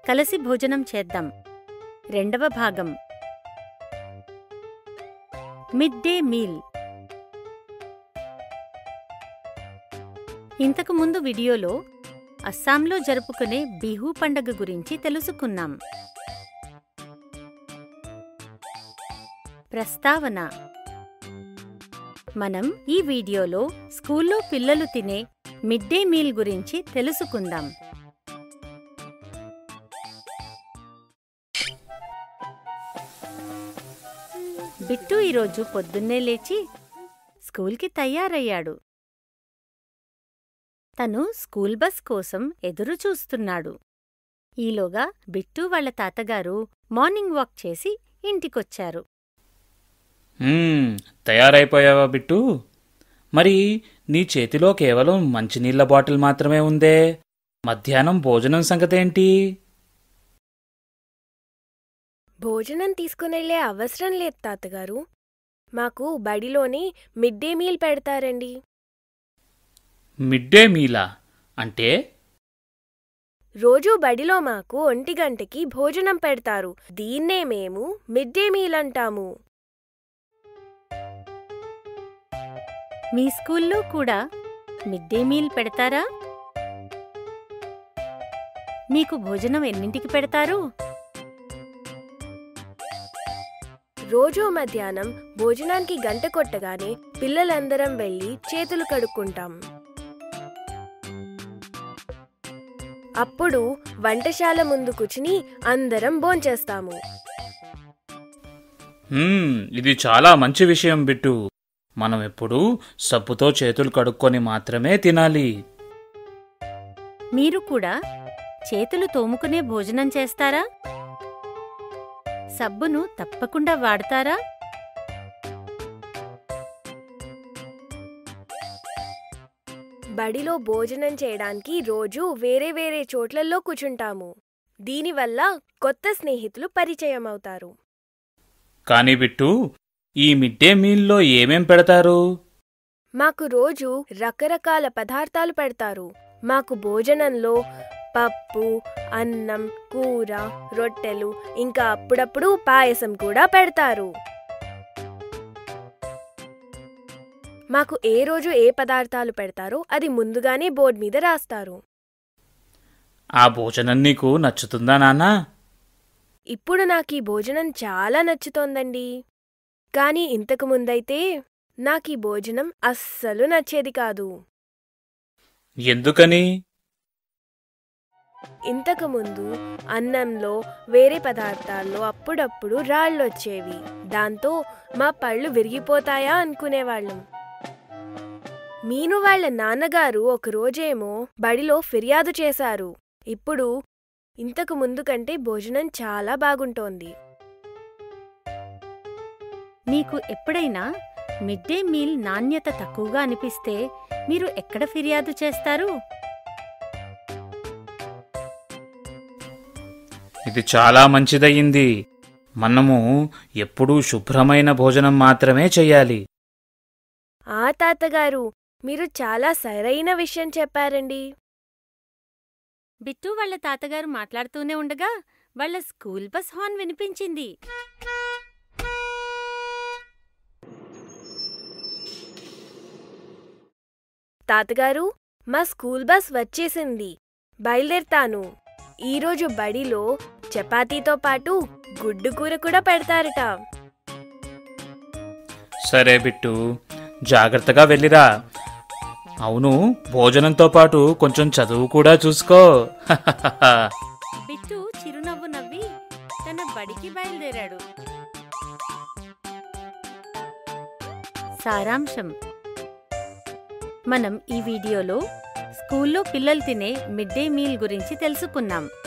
కలిసి భోజనం చేద్దాం రెండవ భాగం మిడ్ డే మీల్ ఇంతకు ముందు వీడియోలో అస్సాంలో జరుపుకునే బిహూ పండగ గురించి తెలుసుకున్నాం ప్రస్తావన మనం ఈ వీడియోలో స్కూల్లో పిల్లలు తినే మిడ్ డే మీల్ గురించి తెలుసుకుందాం బిట్టు ఈరోజు పొద్దున్నే లేచి స్కూల్కి తయారయ్యాడు తను స్కూల్ బస్ కోసం ఎదురు చూస్తున్నాడు ఈలోగా బిట్టు వాళ్ళ తాతగారు మార్నింగ్ వాక్ చేసి ఇంటికొచ్చారు మ్మ్, తయారైపోయావా బిట్టు మరి నీ చేతిలో కేవలం మంచినీళ్ళ బాటిల్ మాత్రమే ఉందే మధ్యాహ్నం భోజనం సంగతేంటి భోజనం తీసుకునెళ్ళే అవసరం లేదు తాతగారు మాకు బడిలోనే మిడ్ డే మీల్ పెడతారండి మిడ్ డే మీలా అంటే రోజూ బడిలో మాకు ఒంటి గంటకి భోజనం పెడతారు దీన్నే మేము మిడ్ డే మీల్ అంటాము మీ స్కూల్లో కూడా మిడ్ డే మీల్ పెడతారా మీకు భోజనం ఎన్నింటికి పెడతారు రోజూ మధ్యాహ్నం భోజనానికి గంట కొట్టగానే పిల్లలందరం వెళ్ళి చేతులు కడుక్కుంటాం అప్పుడు వంటశాల ముందు కూర్చుని అందరం భోంచేస్తాము మ్మ్, ఇది చాలా మంచి విషయం బిట్టు మనం ఎప్పుడూ సబ్బుతో చేతులు కడుక్కొని మాత్రమే తినాలి మీరు కూడా చేతులు తోముకునే భోజనం చేస్తారా సబ్బును తప్పకుండా వాడతారా బడిలో భోజనం చేయడానికి రోజు వేరే వేరే చోట్లలో కూర్చుంటాము దీనివల్ల కొత్త స్నేహితులు పరిచయం అవుతారు కానీ బిట్టు ఈ మిడ్ డే మీల్లో ఏమేం పెడతారు మాకు రోజు రకరకాల పదార్థాలు పెడతారు మాకు భోజనంలో పప్పు అన్నం కూర రొట్టెలు ఇంకా అప్పుడప్పుడు పాయసం కూడా పెడతారు మాకు ఏ రోజు ఏ పదార్థాలు పెడతారో అది ముందుగానే బోర్డు మీద రాస్తారు ఆ భోజనం నీకు నచ్చుతుందా నాన్నా ఇప్పుడు నాకు ఈ భోజనం చాలా నచ్చుతోందండి కానీ ఇంతకు ముందైతే నాకు ఈ భోజనం అస్సలు నచ్చేది కాదు ఎందుకని ఇంతకు ముందు అన్నంలో వేరే పదార్థాల్లో అప్పుడప్పుడు రాళ్ళొచ్చేవి దాంతో మా పళ్ళు విరిగిపోతాయా అనుకునేవాళ్ళం మీను వాళ్ళ నాన్నగారు ఒక రోజేమో బడిలో ఫిర్యాదు చేశారు ఇప్పుడు ఇంతకు ముందు కంటే భోజనం చాలా బాగుంటోంది మీకు ఎప్పుడైనా మిడ్ డే మీల్ నాణ్యత తక్కువగా అనిపిస్తే మీరు ఎక్కడ ఫిర్యాదు చేస్తారు ఇది చాలా మంచిదయ్యింది మనము ఎప్పుడూ శుభ్రమైన భోజనం మాత్రమే చెయ్యాలి ఆ తాతగారు మీరు చాలా సరైన విషయం చెప్పారండి బిట్టు వాళ్ళ తాతగారు మాట్లాడుతూనే ఉండగా వాళ్ళ స్కూల్ బస్ హార్న్ వినిపించింది తాతగారు మా స్కూల్ బస్ వచ్చేసింది బయలుదేరుతాను ఈరోజు బడిలో చపాతీతో పాటు గుడ్డు కూర కూడా పెడతారట సరే బిట్టు జాగ్రత్తగా వెళ్ళిరా అవును భోజనంతో పాటు కొంచెం చదువు కూడా చూసుకో బిట్టు చిరునవ్వు నవ్వి తన బడికి బయలుదేరాడు సారాంశం మనం ఈ వీడియోలో స్కూల్లో పిల్లలు తినే మిడ్ డే మీల్ గురించి తెలుసుకున్నాం